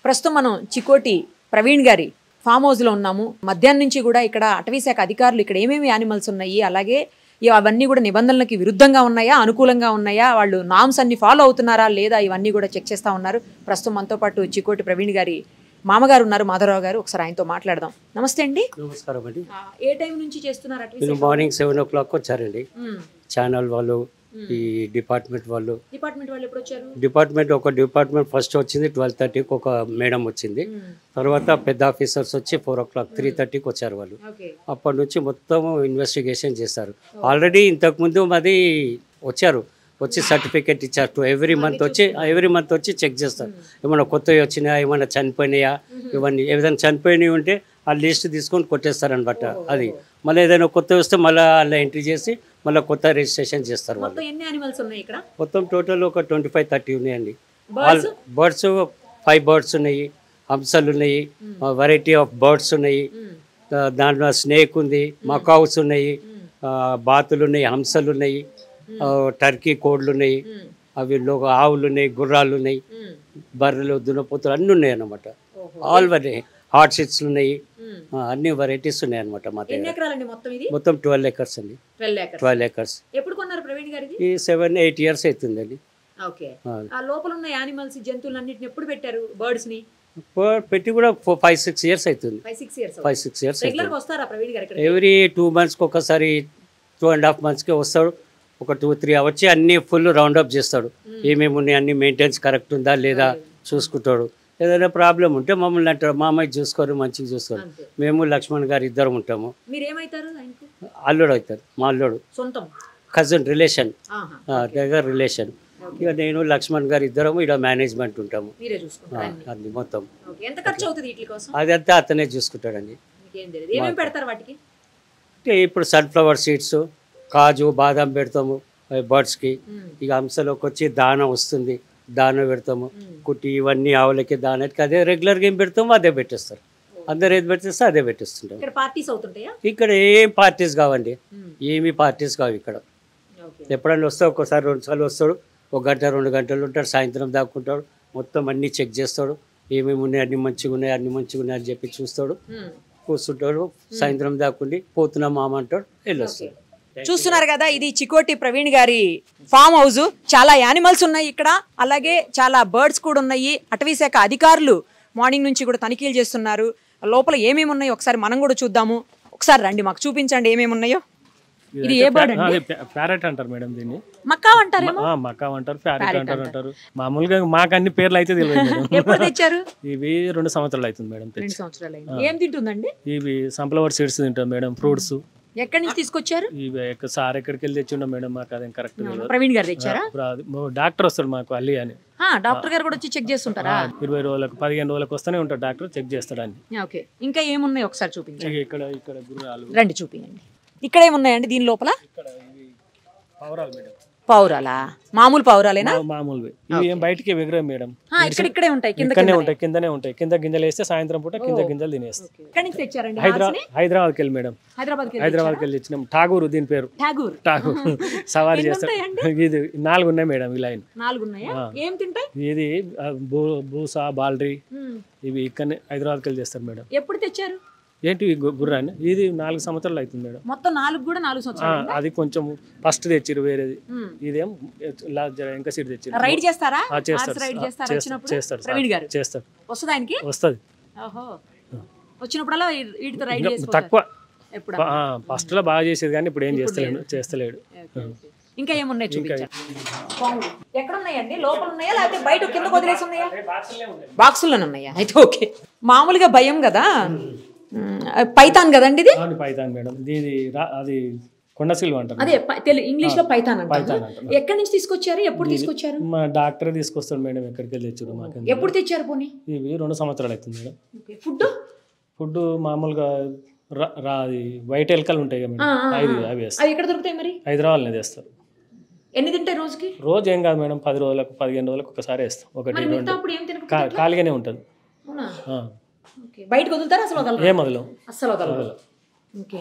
ప్రస్తుతం మనం చికోటి ప్రవీణ్ గారి ఫామ్ హౌస్లో ఉన్నాము మధ్యాహ్నం నుంచి కూడా ఇక్కడ అటవీశాఖ అధికారులు ఇక్కడ ఏమేమి యానిమల్స్ ఉన్నాయి అలాగే ఇవి అవన్నీ కూడా నిబంధనలకి విరుద్ధంగా ఉన్నాయా అనుకూలంగా ఉన్నాయా వాళ్ళు నామ్స్ అన్ని ఫాలో అవుతున్నారా లేదా ఇవన్నీ కూడా చెక్ చేస్తూ ఉన్నారు ప్రస్తుతం మనతో పాటు చికోటి ప్రవీణ్ గారి మామగారు ఉన్నారు మాధవరావు గారు ఒకసారి ఆయనతో మాట్లాడదాం నమస్తే అండి నమస్కారం అండి ఏ టైం నుంచి చేస్తున్నారు నేను మార్నింగ్ సెవెన్ ఓ క్లాక్ వచ్చారండి మ్మ్. ఛానల్ వాళ్ళు ఈ డిపార్ట్మెంట్ వాళ్ళు డిపార్ట్మెంట్ వాళ్ళు ఎప్పుడు వచ్చారు డిపార్ట్మెంట్ ఒక డిపార్ట్మెంట్ ఫస్ట్ వచ్చింది ట్వెల్వ్ థర్టీకి ఒక మేడం వచ్చింది మ్మ్. తర్వాత పెద్ద ఆఫీసర్స్ వచ్చి ఫోర్ ఓ క్లాక్ త్రీ థర్టీకి వచ్చారు వాళ్ళు ఓకే అప్పటి నుంచి మొత్తం ఇన్వెస్టిగేషన్ చేస్తారు ఆల్రెడీ ఇంతకుముందు మాది వచ్చారు వచ్చి సర్టిఫికేట్ ఇచ్చారు టు ఎవ్రీ మంత్ వచ్చి ఎవ్రీ మంత్ వచ్చి చెక్ చేస్తారు ఏమైనా కొత్తవి వచ్చినాయా ఏమైనా చనిపోయినాయా ఇవన్నీ ఏదైనా చనిపోయినవి ఉంటే ఆ లిస్ట్ తీసుకొని కొట్టేస్తారనమాట అది మళ్ళీ ఏదైనా కొత్త వస్తే మళ్ళీ అలా ఎంట్రీ చేసి మళ్ళీ కొత్త రిజిస్ట్రేషన్ చేస్తారు వాళ్ళు మొత్తం ఎన్ని యానిమల్స్ ఉన్నాయి ఇక్కడ మొత్తం టోటల్ ఒక ట్వంటీ ఫైవ్ థర్టీ ఉన్నాయండి బర్డ్స్ బర్డ్స్ ఫైవ్ బర్డ్స్ ఉన్నాయి హంసలు ఉన్నాయి వెరైటీ ఆఫ్ బర్డ్స్ ఉన్నాయి ఆ, దాంట్లో స్నేక్ ఉంది మకావుస్ ఉన్నాయి ఆ, బాతులు ఉన్నాయి హంసలు ఉన్నాయి ఆ, టర్కీ కోడ్లు ఉన్నాయి అవి లో ఆవులు ఉన్నాయి గుర్రాలు ఉన్నాయి బర్రెలు దున్నపోతులు అన్నీ ఉన్నాయి అన్నమాట ఆల్ వరీ హాట్ సీట్స్ ఉన్నాయి ఆ, అన్ని వెరైటీస్ ఉన్నాయి అన్నమాట మా ఎన్ని దగ్గర ఎకరాలండి మొత్తం ఇది మొత్తం ట్వెల్వ్ ఎకర్స్ అండి ట్వెల్వ్ ఎకర్స్ ట్వెల్వ్ ఎకర్స్ ఎప్పుడు కొన్నారు ప్రవీణ్ గారిది ఈ సెవెన్ ఎయిట్ ఇయర్స్ అవుతుందండి ఓకే ఆ. ఆ లోపల ఉన్న యానిమల్స్ జంతువులు అన్నిటిని ఎప్పుడు పెట్టారు బర్డ్స్ ని పో- పెట్టి కూడా ఫోర్ ఫైవ్ సిక్స్ ఇయర్స్ అవుతుంది five six years five six years regular అవుతుంది గా వస్తారా ప్రవీణ్ గారు ఇక్కడ ఎవ్రీ టూ మంత్స్కి ఒకసారి టూ అండ్ హాఫ్ మంత్స్కి వస్తాడు ఒక టూ త్రీ వచ్చి అన్ని ఫుల్ రౌండ్ అప్ చేస్తాడు ఏమేమి ఉన్నాయి అన్ని మెయింటెనెన్స్ కరెక్ట్ ఉందా లేదా చూసుకుంటాడు ఏదైనా ప్రాబ్లం ఉంటే మమ్మల్ని అంటాడు మా అమ్మాయి చూసుకోరు మంచిగా చూసుకోరు అంతే మేము లక్ష్మణ్ గారు ఇద్దరం ఉంటాము మీరు ఏమైతారు ఆయనకు అల్లుడు అవుతారు మా అల్లుడు సొంతం కజిన్ రిలేషన్ ఆహా దగ్గర రిలేషన్ ఇక నేను లక్ష్మణ్ గారు ఇద్దరము ఇక్కడ మేనేజ్మెంట్ ఉంటాము మీరే ఆ, చూసుకుంటారు అన్ని అది మొత్తం ఓకే ఎంత ఖర్చు అవుతుంది వీటి కోసం అదంతా అతనే చూసుకుంటాడండి మీకేం తెలియదు ఏమేమి పెడతారు వాటికి అంటే ఇప్పుడు సన్ఫ్లవర్ సీడ్స్ కాజు బాదం పెడతాము బర్డ్స్కి మ్మ్. ఇక అంశలోకి వచ్చి దాన వస్తుంది దాన పెడతాము కుట్టి ఇవన్నీ ఆవులకి దానకి అదే రెగ్యులర్గా ఏం పెడతామో అదే పెట్టేస్తారు అందరు ఏది పెట్టేస్తే అదే పెట్టేస్తుంటాం ఇక్కడ పార్టీస్ అవుతుంటాయా ఇక్కడ ఏం పార్టీస్ కావండి మ్మ్. ఏమి పార్టీస్ కావు ఇక్కడ ఓకే ఎప్పుడైనా వస్తే ఒక్కసారి రెండు సార్లు వస్తాడు ఒక గంట రెండు గంటలు ఉంటాడు సాయంత్రం దాక్కుంటాడు మొత్తం అన్నీ చెక్ చేస్తాడు ఏమేమి ఉన్నాయి అన్ని మంచిగా ఉన్నాయి అన్ని మంచిగా ఉన్నాయి అని చెప్పి చూస్తాడు మ్మ్. కూర్చుంటాడు సాయంత్రం దాక్కుండి పోతున్నాం మామ అంటాడు వెళ్ళొస్తాడు చూస్తున్నారు కదా ఇది చికోటి ప్రవీణ్ గారి ఫామ్ హౌస్ చాలా యానిమల్స్ ఉన్నాయి ఇక్కడ అలాగే చాలా బర్డ్స్ కూడా ఉన్నాయి అటవీ శాఖ అధికారులు మార్నింగ్ నుంచి కూడా తనిఖీలు చేస్తున్నారు లోపల ఏమేమి ఉన్నాయో ఒకసారి మనం కూడా చూద్దాము ఒకసారి రండి మాకు చూపించండి ఏమేమి ఉన్నాయో ఇది ఏ బర్డ్ అండి ప్యారెట్ అంటారు మేడం దీన్ని మక్కా అంటారేమో ఆ, మకా అంటారు ప్యారెట్ అంటారు అంటారు మామూలుగా మాకు అన్ని పేర్లు అయితే తెలియదు మేడం ఎప్పుడు తెచ్చారు ఇవి రెండు సంవత్సరాలు అవుతుంది మేడం తెచ్చి రెండు సంవత్సరాలు అయింది ఏం తింటుందండి ఇవి సన్ఫ్లవర్ సీడ్స్ తింటాం మేడం ఫ్రూట్స్ ఎక్కడి నుంచి తీసుకొచ్చారు ఇవి ఎక్క- సార్ ఎక్కడికి వెళ్ళి తెచ్చిండో మేడం మాకు అదేం కరెక్ట్ తెలియదు ప్రవీణ్ గారు తెచ్చారా ఇప్పుడు అది ఓ డాక్టర్ వస్తాడు మాకు అల్లి అని ఆ, డాక్టర్ గారు కూడా వచ్చి చెక్ చేస్తుంటారా ఇరవై రోజులకు పదిహేను రోజులకు వస్తూనే ఉంటాడు డాక్టర్ చెక్ చేస్తాడు అని ఓకే ఇంకా ఏమున్నాయి ఒకసారి చూపించండి ఇక్కడ ఇక్కడ గుర్రాలు రండి చూపించండి ఇక్కడ ఏమున్నాయండి దీని లోపల ఇక్కడ ఇవి పవరాలు మేడం పౌరాలా మామూలు పౌరాలేనా మా- మామూలువి ఇవి ఏం బయటికి ఎగరాం మేడం ఆ, ఇక్కడ ఇక్కడే ఉంటాయి కింద ఇక్కడనే ఉంటాయి కిందనే ఉంటాయి కింద గింజలు వేస్తే సాయంత్రం పూట కింద గింజలు తినేస్తాం ఎక్కడి నుంచి తెచ్చారండి హైదరాబాద్ హైదరాబాద్కి వెళ్ళి మేడం హైదరాబాద్ హైదరాబాద్కి వెళ్ళి ఇచ్చినాం ఠాగూరు దీని పేరు ఠాగూర్ ఠాగూర్ సవారీ ఎన్ని చేస్తాం ఉంటాయండి? ఇది నాలుగు ఉన్నాయి మేడం ఈ లైన్ నాలుగు ఉన్నాయా ఏం తింటాయి ఇది ఆ, బూ బూసా బాల్డ్రీ మ్మ్. ఇవి ఇక్కడనే హైదరాబాద్కి వెళ్ళి చేస్తారు మేడం ఎప్పుడు తెచ్చారు ఏంటి ఈ గు- గుర్రాన్ని ఇది నాలుగు సంవత్సరాలు అవుతుంది మేడం మొత్తం నాలుగు కూడా నాలుగు ఆ, సంవత్సరాలు అది కొంచెం ఫస్ట్ తెచ్చిరు వేరేది మ్మ్. ఇదేం లా- జర ఇంకా సీట్ తెచ్చిరు రైడ్ చేస్తారా ఆ, చేస్తారు హార్స్ రైడ్ ఆ, చేస్తారా చేస్తారు వచ్చినప్పుడు చేస్తారు ప్రవీణ్ గారు చేస్తారు వస్తుంది ఆయనకి వస్తుంది ఓహో వచ్చినప్పుడల్లా వీ- వీటితో రైడ్ చేసి తక్కువ ఎప్పుడు ఫస్ట్ లో బాగా చేసేది కానీ ఇప్పుడు ఏం చేస్తలేడు చేస్తలేడు ఇంకా ఏమున్నాయి చూపించారు పాములు. ఎక్కడ ఉన్నాయండి లోపల ఉన్నాయా లేకపోతే బయట కింద వదిలేసి ఉన్నాయా బాక్సుల్లోనే ఉన్నాయా అయితే ఓకే మామూలుగా భయం కదా మ్మ్. పైతాన్ కదండి ఇది అవును పైతాన్ మేడం దీని రా- అది కొండ సిల్వ అంటారు అదే పై- తెలు ఇంగ్లీష్ లో పైతాన్ అంటారు పైతాన్ అంటారు ఎక్కడి నుంచి తీసుకొచ్చారు ఎప్పుడు తీసుకొచ్చారు మా డాక్టర్ తీసుకొస్తాడు మేడం ఎక్కడికి వెళ్ళి తెచ్చుడు మాకు ఎప్పుడు తెచ్చారు పోనీ ఇవి రెండు సంవత్సరాలు అవుతుంది మేడం ఫుడ్ ఫుడ్ మామూలుగా రా రా- అది వైట్ ఎలకలు ఉంటాయి కదా మేడం అవి అవి వేస్తారు అవి ఎక్కడ దొరుకుతాయి మరి హైదరాబాద్లో తెస్తారు ఎన్ని తింటాయి రోజుకి రోజు ఏం కాదు మేడం పది రోజులకు పదిహేను రోజులకు ఒకసారి వేస్తాం ఒకటి మరి రెండు మిగతా అప్పుడు ఏం తినకపోతే కా- ఖాళీగానే ఉంటుంది అవునా ఆ. ఓకే బయటకు వదులుతారా అసలు వదలరా ఏం మొదలు అస్సలు వదలరు ఓకే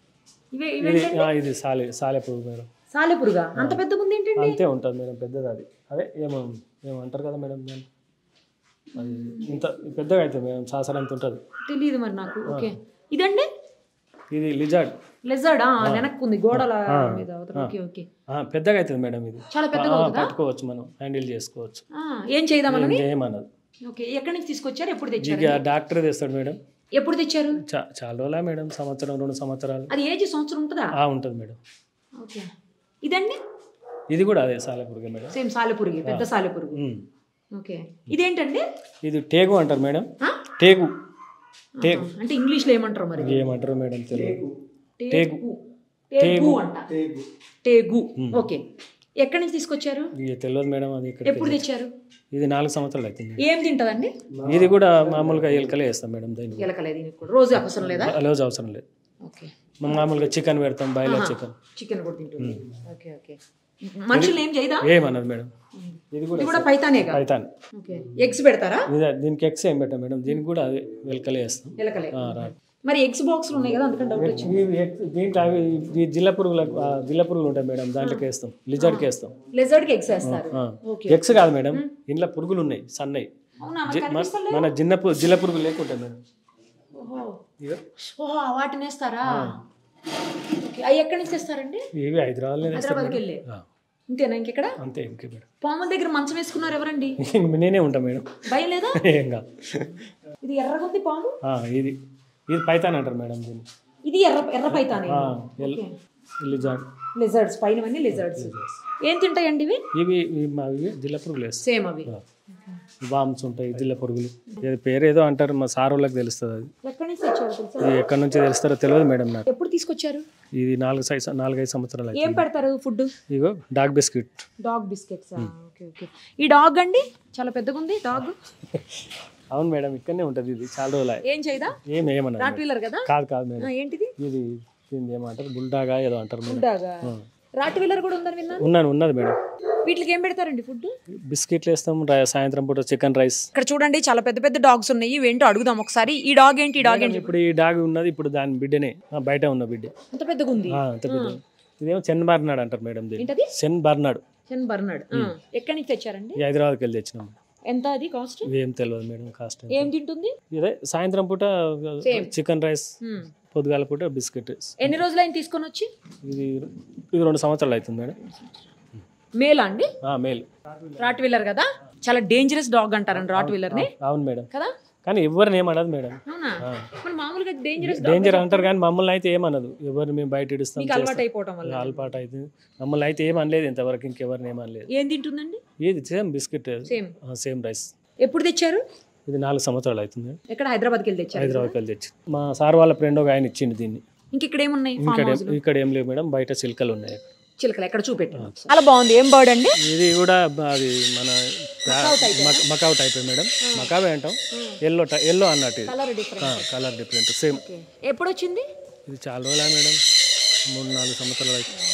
ఇవే ఇవే ఇది ఆ, ఇది సాలె సాలెపువ్వు మేడం సాలెపురుగా అంత పెద్దగా ఉంది ఏంటండి అంతే ఉంటుంది మేడం పెద్దది అది అదే ఏమో ఏమంటారు కదా మేడం దాన్ని అది ఇంత పెద్దగా అవుతుంది మేడం సాసర అంత ఉంటుంది తెలియదు మరి నాకు ఓకే ఇదండి ఇది లిజార్డ్ లెజర్డ్ వెనక్కు ఉంది గోడల మీద అవతల. ఓకే ఓకే పెద్దగా అవుతుంది మేడం ఇది చాలా పెద్దగా ఆ, ఉంటుందా పట్టుకోవచ్చు మనం హ్యాండిల్ చేసుకోవచ్చు ఆ, ఏం చేద్దామని ఏమన్నది ఓకే ఎక్కడి నుంచి తీసుకొచ్చారు ఎప్పుడు తెచ్చారు ఇక డాక్టర్ తెస్తాడు మేడం ఎప్పుడు తెచ్చారు చా- చాలా రోజులా మేడం సంవత్సరం రెండు సంవత్సరాలు అది ఏజ్ సంవత్సరం ఉంటుందా ఆ ఉంటుంది మేడం ఓకే ఇదండి ఇది కూడా అదే సాలెపురుగే మేడం సేమ్ సాలెపురుగు పెద్ద సాలెపురుగు ఉమ్. ఓకే ఇదేంటండి ఇది టేగు అంటారు మేడం ఆ? టేగు ఆహా. అంటే ఇంగ్లీష్లో ఏమంటారు మరి ఇది ఏమంటారు మేడం తెలియదు టేగు టేగు అంట టేగు ఓకే ఎక్కడి నుంచి తీసుకొచ్చారు ఇది తెలియదు మేడం అది ఇక్కడ ఎప్పుడు తెచ్చారు ఇది నాలుగు సంవత్సరాలు అవుతుంది ఏం తింటదండి ఇది కూడా మామూలుగా ఎలకలే వేస్తాం మేడం దీనికి ఎలకలేదు దీనికి కూడా రోజు అవసరం లేదా రోజు అవసరం లేదు ఓకే మనం మామూలుగా చికెన్ పెడతాం బాయిలర్ చికెన్ చికెన్ కూడా తింటుంది ఓకే ఓకే మనుషులు ఏం చేయదా ఏమన్నది మేడం ఇది కూడా ఇది కూడా పైతానేగా పైతాన్ ఓకే ఎగ్స్ పెడతారా ఇది దీనికి ఎక్స్ ఏం పెట్టాం మేడం దీనికి కూడా అదే ఎలకలే వేస్తాం ఎలకలే ఆ, రైట్ మరి ఎగ్స్ బాక్స్లు ఉన్నాయి కదా అందుకని డౌట్ వచ్చింది ఇవి ఎగ్- దీంట్లో అవి ఈ జిల్ల పురుగులకు ఆ, జిల్ల పురుగులు ఉంటాయి మేడం దాంట్లోకి వేస్తాం లిజర్డ్కి వేస్తాం లెజర్డ్కి ఎగ్స్ వేస్తారు ఆ. ఓకే ఎగ్స్ కాదు మేడం ఇంట్లో పురుగులు ఉన్నాయి సన్నయి అవునా మరి జి- మన- కనిపిస్తలే? మన జిన్న పు- జిల్ల పురుగులు లేకుంటాయి మేడం ఓహో ఇగో ఓహో వాటిని వేస్తారా ఓకే అవి ఎక్కడి నుంచి తెస్తారండి ఇవి హైదరాబాద్లో వేస్తాం హైదరాబాద్కి మేడం వెళ్ళి ఆ, ఇంతేనా ఇంకెక్కడ అంతే ఇంకే మేడం పాముల దగ్గర మంచం వేసుకున్నారు ఎవరండి నేనే ఉంటా మేడం భయం లేదా ఏం కాదు ఇది ఎర్రగా ఉంది పాము ఆ, ఇది ఇది పైతాన్ అంటారు మేడం దీన్ని ఇది ఎర్ర ఎర్ర పైతానే ఆ, ఎల్- లిజార్డ్ లిజర్డ్స్ పైనవన్నీ లిజర్డ్స్ ఏం తింటాయండి ఇవి ఇవి ఇవి మా ఇవి జిల్ల పురుగులు వేస్తాం సేమ్ అవి వామ్స్ ఉంటాయి జిల్ల పురుగులు ఏదో పేరు ఏదో అంటారు మా సార్ వాళ్ళకి తెలుస్తుంది అది ఎక్కడి నుంచి తెచ్చారు తెలుసా ఇది ఎక్కడి నుంచి తెలుస్తారో తెలియదు మేడం నాకు ఎప్పుడు తీసుకొచ్చారు ఇది నాలుగు సైజ్ నాలుగైదు సంవత్సరాలు ఏం అవుతుంది పెడతారు ఫుడ్ ఇగో dog biscuit dog biscuits okay okay ఈ డాగ్ అండి చాలా పెద్దగా ఉంది డాగ్ అవును మేడం ఇక్కడనే ఉంటుంది ఇది చాలా రోజులు ఏం చేయదా ఏం ఏమన్నా రాట్ వీలర్ కదా కాదు కాదు మేడం ఆ, ఏంటిది ఇది దీన్ని ఏమంటారు బుల్డాగా ఏదో అంటారు మేడం డాగా రాట్ వీలర్ కూడా ఉందని విన్నాను ఉన్నాను ఉన్నది మేడం వీటికి ఏం పెడతారండి ఫుడ్ బిస్కెట్లు వేస్తాం రై- సాయంత్రం పూట చికెన్ రైస్ ఇక్కడ చూడండి చాలా పెద్ద పెద్ద డాగ్స్ ఉన్నాయి ఇవేంటో అడుగుదాం ఒకసారి ఈ డాగ్ ఏంటి ఈ డాగ్ ఏంటి ఇప్పుడు ఈ డాగ్ ఉన్నది ఇప్పుడు దాని బిడ్డనే ఆ, బయట ఉన్న బిడ్డ అంత పెద్దగా ఉంది ఆ, అంత బిడ్డ ఇదేమో చెన్ బర్నాడ్ అంటారు మేడం దీన్ని ఏంటది చెన్ బర్నాడ్ చెన్ బర్నాడ్ ఎక్కడి నుంచి తెచ్చారండి ఈ హైదరాబాద్కి వెళ్ళి తెచ్చినాం ఎంత అది కాస్ట్ ఇవేం తెలియదు మేడం కాస్ట్ ఏం తింటుంది ఇదే సాయంత్రం పూట చికెన్ రైస్ Hmm. పొద్దుగాల పూట బిస్కెట్ ఎన్ని రోజులు అయింది తీసుకొని వచ్చి ఇది ఇది రెండు సంవత్సరాలు అవుతుంది మేడం మేలా అండి ఆ, మేల్ రాట్ వీలర్ కదా చాలా డేంజరస్ డాగ్ అంటారండి రాట్ వీలర్ ని అవును మేడం కదా కానీ ఎవరిని ఏమనదు మేడం అవునా మరి మామూలుగా డేంజరస్ డేంజర్ అంటారు కానీ మమ్మల్ని అయితే ఏమనదు ఎవరిని మేము బయట ఇడుస్తాం మీకు అలవాటు అయిపోవటం వల్ల అలవాటు అయితే మమ్మల్ని అయితే ఏం అనలేదు ఇంతవరకు ఇంకెవరిని ఏం అనలేదు ఏం తింటుందండి ఇది same biscuit same same rice ఎప్పుడు తెచ్చారు ఇది నాలుగు సంవత్సరాలు అవుతుంది ఎక్కడ హైదరాబాద్కి వెళ్ళి తెచ్చారు హైదరాబాద్కి వెళ్ళి తెచ్చి మా సార్ వాళ్ళ ఫ్రెండ్ ఒక ఆయన ఇచ్చింది దీన్ని ఇంక ఇక్కడ ఏమున్నాయి ఫామ్ ఇక్కడ హౌస్ ఇక్కడ ఏం లేవు మేడం బయట చిలుకలు ఉన్నాయి చిలకలు ఎక్కడ చూపెట్టు అలా బాగుంది ఏం బర్డ్ అండి ఇది కూడా బ- అది మన మక- మకావ్ టైప్ మేడం మకావే అంటాం ఎల్లో ఎల్లో అన్నట్టు ఇది colour different colour different same okay ఎప్పుడు వచ్చింది ఇది చాలా రోజులా మేడం మూడు నాలుగు సంవత్సరాలు అవుతుంది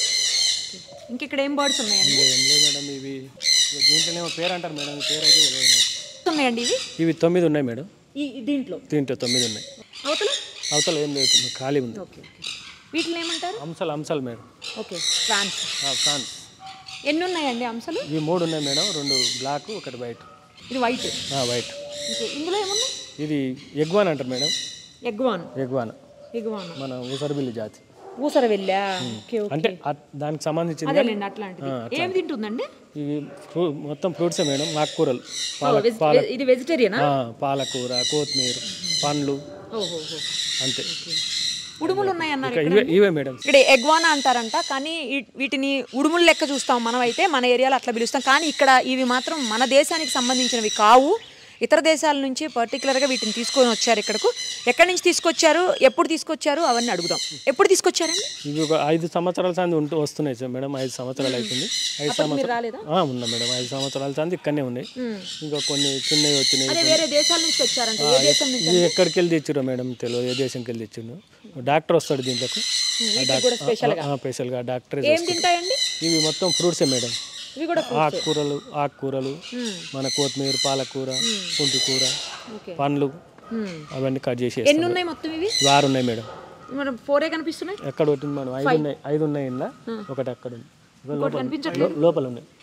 ఇంక ఇక్కడ ఏం బర్డ్స్ ఉన్నాయండి ఇంకా ఏం లేవు మేడం ఇవి ఇక దీంట్లోనేమో పేరు అంటారు మేడం ఈ పేరు అయితే తెలియదు నాకు ఉన్నాయండి ఇవి ఇవి తొమ్మిది ఉన్నాయి మేడం ఈ ఈ దీంట్లో దీంట్లో తొమ్మిది ఉన్నాయి అవతల అవతల ఏం లేదు ఖాళీ ఉంది ఓకే ఓకే వీటిని ఏమంటారు అంశాలు అంశాలు మేడం ఓకే ఫ్రాన్స్ ఫ్రాన్స్ ఎన్ని ఉన్నాయండి అంశాలు ఇవి మూడు ఉన్నాయి మేడం రెండు బ్లాక్ ఒకటి వైట్ ఇది వైట్ వైట్ ఓకే ఇందులో ఏమున్నాయి ఇది ఎగ్వాన్ అంటారు మేడం ఎగ్వాన్ ఎగ్వాన్ ఎగ్వాన్ మన ఊసరబిల్లి జాతి ఊసర వెళ్ళా ఓకే ఓకే అంటే అట్- దానికి సంబంధించింది అదేలేండి అట్లాంటిది ఏం తింటుందండి ఇవి ఫ్రూ మొత్తం ఫ్రూట్సే మేడం ఆకుకూరలు పాల వెజ్- వెజ్- ఇది వెజిటేరియనా ఆ, పాలకూర కొత్తిమీర పండ్లు ఓహో అంతే ఉడుములు ఉన్నాయన్నారు ఇంకా ఇవే ఇవే మేడం ఇక్కడ ఎగ్వానా అంటారంట కానీ ఈ- వీటిని ఉడుములు లెక్క చూస్తాం మనం అయితే మన ఏరియాలో అట్లా పిలుస్తాం కానీ ఇక్కడ ఇవి మాత్రం మన దేశానికి సంబంధించినవి కావు ఇతర దేశాల నుంచి పర్టికులర్గా వీటిని తీసుకొని వచ్చారు ఇక్కడకు ఎక్కడి నుంచి తీసుకొచ్చారు ఎప్పుడు తీసుకొచ్చారు అవన్నీ అడుగుదాం ఎప్పుడు తీసుకొచ్చారండి ఇవి ఒక ఐదు సంవత్సరాల సంది ఉంటూ వస్తున్నాయి సార్ మేడం ఐదు సంవత్సరాలు అవుతుంది ఐదు మీరు సంవత్సరాలు రాలేదా ఆ, ఉన్నా మేడం ఐదు సంవత్సరాల సంది ఇక్కడనే ఉన్నాయి ఇంకా కొన్ని చిన్నవి వచ్చినాయి అదే వేరే దేశాల నుంచి తెచ్చారంట ఏ దేశం నుంచి ఇవి ఎక్కడికి వెళ్ళి తెచ్చిరో మేడం తెలియదు ఏ దేశంకి వెళ్ళి తెచ్చిండు డాక్టర్ వస్తాడు దీంట్లోకి కూడా స్పెషల్ గా స్పెషల్గా డాక్టర్ ఏం తింటాయండి ఇవి మొత్తం ఫ్రూట్సే మేడం ఇవి కూడా ఆకుకూరలు ఆకుకూరలు మన కొత్తిమీర పాలకూర పుంటి కూర ఓకే పండ్లు అవన్నీ కట్ చేసి ఎన్ని వేస్తాం. ఉన్నాయి మొత్తం ఇవి ఇవి ఆరు ఉన్నాయి మేడం మరి ఫోరే కనిపిస్తున్నాయి ఎక్కడ ఒకటి మనం ఐదు ఉన్నాయి ఐదు ఉన్నాయి ఇందా ఒకటి అక్కడ ఉంది ఇవి లోపల కనిపించట్లేదు లో- లోపల ఉన్నాయి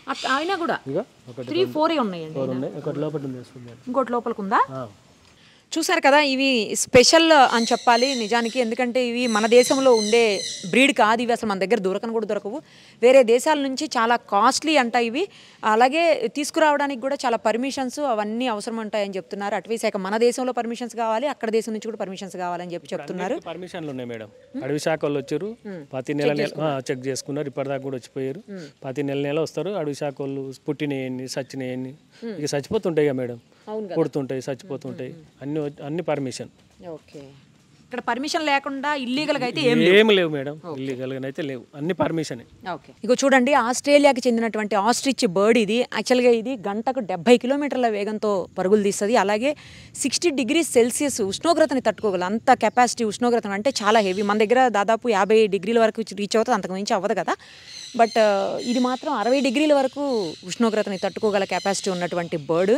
అక్క- అయినా కూడా ఇక ఒకటి త్రీ ఫోరే ఉన్నాయండి ఫోర్ ఉన్నాయి ఒకటి లోపల ఉంది చూడండి. ఇంకోటి లోపలికి ఉందా ఆ. చూసారు కదా ఇవి స్పెషల్ అని చెప్పాలి నిజానికి ఎందుకంటే ఇవి మన దేశంలో ఉండే బ్రీడ్ కాదు ఇవి అసలు మన దగ్గర దొరకను కూడా దొరకవు వేరే దేశాల నుంచి చాలా కాస్ట్లీ అంట ఇవి అలాగే తీసుకురావడానికి కూడా చాలా పర్మిషన్స్ అవన్నీ అవసరం ఉంటాయని చెప్తున్నారు అటవీ శాఖ మన దేశంలో పర్మిషన్స్ కావాలి అక్కడ దేశం నుంచి కూడా పర్మిషన్స్ కావాలని చెప్పి చెప్తున్నారు అన్నిటికీ పర్మిషన్లు ఉన్నాయి మేడం అడవి శాఖ వాళ్ళు వచ్చారు ప్రతి నెల నెల ఆ, చెక్ చేసుకున్నారు ఇప్పటిదాకా కూడా వచ్చిపోయారు ప్రతి నెల నెల వస్తారు అడవి శాఖ వాళ్ళు పుట్టినయన్ని సచ్చినయన్ని ఇక చచ్చిపోతుంటాయి ఇక మేడం అవును పుడుతుంటాయి చచ్చిపోతుంటాయి అన్ని వచ్చి- అన్ని పర్మిషన్ ఓకే ఇక్కడ పర్మిషన్ లేకుండా ఇల్లీగల్గా అయితే ఏం ఏమి లేవు మేడం ఇల్లీగల్ అయితే లేవు అన్ని పర్మిషన్ ఓకే ఇగో చూడండి ఆస్ట్రేలియాకి చెందినటువంటి ఆస్ట్రిచ్ బర్డ్ ఇది యాక్చువల్గా ఇది గంటకు డెబ్బై కిలోమీటర్ల వేగంతో పరుగులు తీస్తుంది అలాగే సిక్స్టీ డిగ్రీ సెల్సియస్ ఉష్ణోగ్రతని తట్టుకోగల అంత కెపాసిటీ ఉష్ణోగ్రత అంటే చాలా హెవీ మన దగ్గర దాదాపు యాభై డిగ్రీల వరకు రీచ్ అవుతుంది అంతకు మించి అవ్వదు కదా బట్ ఇది మాత్రం అరవై డిగ్రీల వరకు ఉష్ణోగ్రతని తట్టుకోగల కెపాసిటీ ఉన్నటువంటి బర్డ్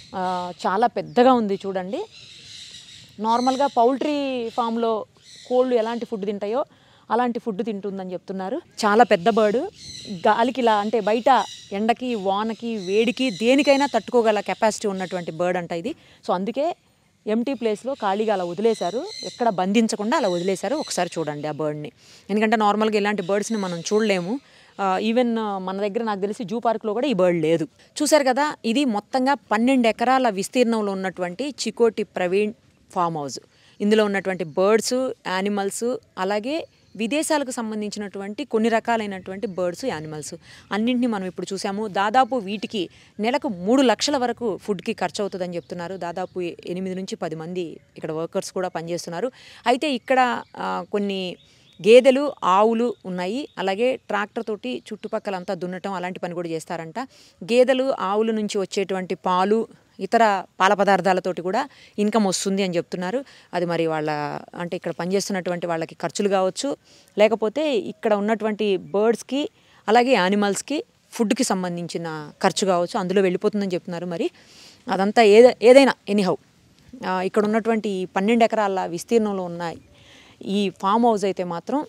చాలా పెద్దగా ఉంది చూడండి నార్మల్గా పౌల్ట్రీ ఫామ్లో కోళ్ళు ఎలాంటి ఫుడ్ తింటాయో అలాంటి ఫుడ్ తింటుందని చెప్తున్నారు చాలా పెద్ద బర్డ్ గాలికి ఇలా అంటే బయట ఎండకి వానకి వేడికి దేనికైనా తట్టుకోగల కెపాసిటీ ఉన్నటువంటి బర్డ్ అంట ఇది సో అందుకే ఎంటీ ప్లేస్లో ఖాళీగా అలా వదిలేశారు ఎక్కడ బంధించకుండా అలా వదిలేశారు ఒకసారి చూడండి ఆ బర్డ్ని ఎందుకంటే నార్మల్గా ఇలాంటి బర్డ్స్ని మనం చూడలేము ఈవెన్ మన దగ్గర నాకు తెలిసి జూ పార్క్లో కూడా ఈ బర్డ్ లేదు చూశారు కదా ఇది మొత్తంగా పన్నెండు ఎకరాల విస్తీర్ణంలో ఉన్నటువంటి చికోటి ప్రవీణ్ ఫామ్ హౌస్ ఇందులో ఉన్నటువంటి బర్డ్స్ యానిమల్స్ అలాగే విదేశాలకు సంబంధించినటువంటి కొన్ని రకాలైనటువంటి బర్డ్స్ యానిమల్స్ అన్నింటినీ మనం ఇప్పుడు చూసాము దాదాపు వీటికి నెలకు మూడు లక్షల వరకు ఫుడ్కి ఖర్చు అవుతుందని చెప్తున్నారు దాదాపు ఎనిమిది నుంచి పది మంది ఇక్కడ వర్కర్స్ కూడా పనిచేస్తున్నారు అయితే ఇక్కడ ఆ, కొన్ని గేదెలు ఆవులు ఉన్నాయి అలాగే ట్రాక్టర్ తోటి చుట్టుపక్కల అంతా దున్నటం అలాంటి పని కూడా చేస్తారంట గేదెలు ఆవుల నుంచి వచ్చేటువంటి పాలు ఇతర పాల పదార్థాలతోటి కూడా ఇన్కమ్ వస్తుంది అని చెప్తున్నారు అది మరి వాళ్ళ అంటే ఇక్కడ పనిచేస్తున్నటువంటి వాళ్ళకి ఖర్చులు కావచ్చు లేకపోతే ఇక్కడ ఉన్నటువంటి బర్డ్స్కి అలాగే యానిమల్స్కి ఫుడ్కి సంబంధించిన ఖర్చు కావచ్చు అందులో వెళ్ళిపోతుందని చెప్తున్నారు మరి అదంతా ఏద ఏదైనా ఎనీహౌ ఇక్కడ ఉన్నటువంటి ఈ పన్నెండు ఎకరాల విస్తీర్ణంలో ఉన్న ఈ ఫామ్ హౌస్ అయితే మాత్రం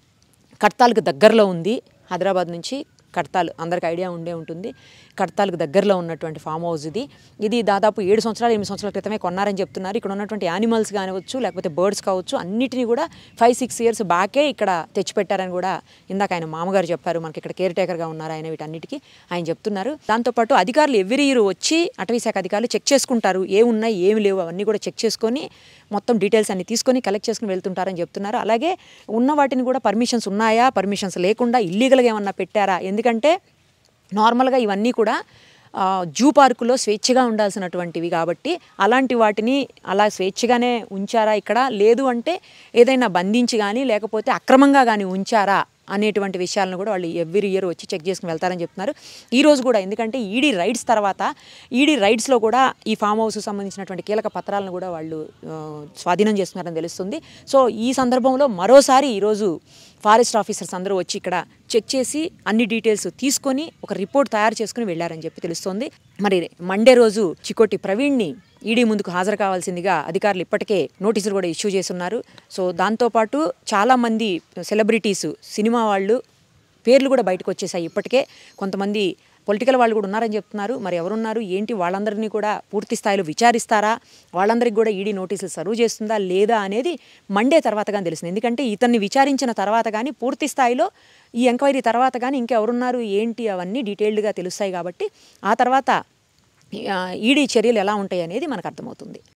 కడతాలకు దగ్గరలో ఉంది హైదరాబాద్ నుంచి కడతాల్ అందరికి ఐడియా ఉండే ఉంటుంది కడతాలకు దగ్గరలో ఉన్నటువంటి ఫామ్ హౌస్ ఇది ఇది దాదాపు ఏడు సంవత్సరాలు ఎనిమిది సంవత్సరాల క్రితమే కొన్నారని చెప్తున్నారు ఇక్కడ ఉన్నటువంటి యానిమల్స్ కానివచ్చు లేకపోతే బర్డ్స్ కావచ్చు అన్నిటినీ కూడా ఫైవ్ సిక్స్ ఇయర్స్ బ్యాకే ఇక్కడ తెచ్చిపెట్టారని కూడా ఇందాక ఆయన మామగారు చెప్పారు మనకి ఇక్కడ కేర్ టేకర్గా ఉన్నారు ఆయన వీటన్నిటికీ ఆయన చెప్తున్నారు దాంతోపాటు అధికారులు ఎవ్రీ ఇయర్ వచ్చి అటవీ శాఖ అధికారులు చెక్ చేసుకుంటారు ఏమి ఉన్నాయి ఏమి లేవు అవన్నీ కూడా చెక్ చేసుకొని మొత్తం డీటెయిల్స్ అన్ని తీసుకొని కలెక్ట్ చేసుకుని వెళ్తుంటారని చెప్తున్నారు అలాగే ఉన్న వాటిని కూడా పర్మిషన్స్ ఉన్నాయా పర్మిషన్స్ లేకుండా ఇల్లీగల్గా ఏమన్నా పెట్టారా ఎందుకంటే నార్మల్గా ఇవన్నీ కూడా ఆ, జూ పార్కులో స్వేచ్ఛగా ఉండాల్సినటువంటివి కాబట్టి అలాంటి వాటిని అలా స్వేచ్ఛగానే ఉంచారా ఇక్కడ లేదు అంటే ఏదైనా బంధించి కానీ లేకపోతే అక్రమంగా కానీ ఉంచారా అనేటువంటి విషయాలను కూడా వాళ్ళు ఎవ్రీ ఇయర్ వచ్చి చెక్ చేసుకుని వెళ్తారని చెప్తున్నారు ఈ రోజు కూడా ఎందుకంటే ఈడీ రైడ్స్ తర్వాత ఈడీ రైడ్స్లో కూడా ఈ ఫామ్ హౌస్ సంబంధించినటువంటి కీలక పత్రాలను కూడా వాళ్ళు ఆ, స్వాధీనం చేస్తున్నారని తెలుస్తుంది సో ఈ సందర్భంలో మరోసారి ఈరోజు ఫారెస్ట్ ఆఫీసర్స్ అందరూ వచ్చి ఇక్కడ చెక్ చేసి అన్ని డీటెయిల్స్ తీసుకొని ఒక రిపోర్ట్ తయారు చేసుకుని వెళ్ళారని చెప్పి తెలుస్తోంది మరి మండే రోజు చికోటి ప్రవీణ్ని ఈడీ ముందుకు హాజరు కావాల్సిందిగా అధికారులు ఇప్పటికే నోటీసులు కూడా ఇష్యూ చేస్తున్నారు సో దాంతోపాటు చాలామంది సెలబ్రిటీస్ సినిమా వాళ్ళు పేర్లు కూడా బయటకు వచ్చేసాయి ఇప్పటికే కొంతమంది పొలిటికల్ వాళ్ళు కూడా ఉన్నారని చెప్తున్నారు మరి ఎవరున్నారు ఏంటి వాళ్ళందరినీ కూడా పూర్తి స్థాయిలో విచారిస్తారా వాళ్ళందరికీ కూడా ఈడీ నోటీసులు సర్వ్ చేస్తుందా లేదా అనేది మండే తర్వాత కానీ తెలిసింది ఎందుకంటే ఇతన్ని విచారించిన తర్వాత కానీ పూర్తి స్థాయిలో ఈ ఎంక్వైరీ తర్వాత కానీ ఇంకెవరున్నారు ఏంటి అవన్నీ డీటెయిల్డ్గా తెలుస్తాయి కాబట్టి ఆ తర్వాత ఈడీ చర్యలు ఎలా ఉంటాయి అనేది మనకు అర్థమవుతుంది